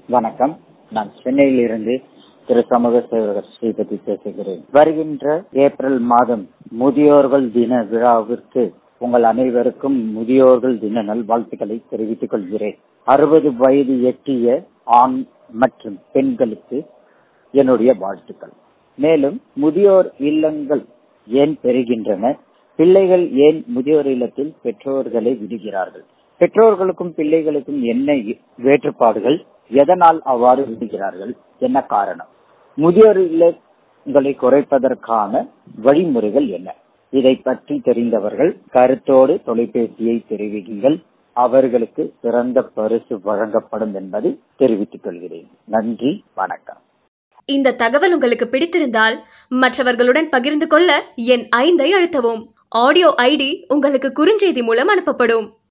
வணக்கம் நான் சென்னையில் இருந்து திரு சமூக சேவகர் ஸ்ரீபதி பேசுகிறேன் வருகின்ற ஏப்ரல் மாதம் முதியோர்கள் தின விழாவிற்கு உங்கள் அனைவருக்கும் முதியோர்கள் தின நல்வாழ்த்துக்களை தெரிவித்துக் கொள்கிறேன் அறுபது வயது எட்டிய ஆண் மற்றும் பெண்களுக்கு என்னுடைய வாழ்த்துக்கள் மேலும் முதியோர் இல்லங்கள் ஏன் பெறுகின்றன பிள்ளைகள் ஏன் முதியோர் இல்லத்தில் பெற்றோர்களை விடுகிறார்கள் பெற்றோர்களுக்கும் பிள்ளைகளுக்கும் என்ன வேற்றுப்பாடுகள் எதனால் அவ்வாறு விடுகிறார்கள் என்ன காரணம் முதியோர் இல்லங்களை குறைப்பதற்கான வழிமுறைகள் என்ன இதை பற்றி தெரிந்தவர்கள் கருத்தோடு தொலைபேசியை தெரிவிக்குங்கள் அவர்களுக்கு சிறந்த பரிசு வழங்கப்படும் என்பதை தெரிவித்துக் கொள்கிறேன் நன்றி வணக்கம் இந்த தகவல் உங்களுக்கு பிடித்திருந்தால் மற்றவர்களுடன் பகிர்ந்து கொள்ள என் ஐந்தை அழுத்தவும் ஆடியோ ஐடி உங்களுக்கு குறுஞ்செய்தி மூலம் அனுப்பப்படும்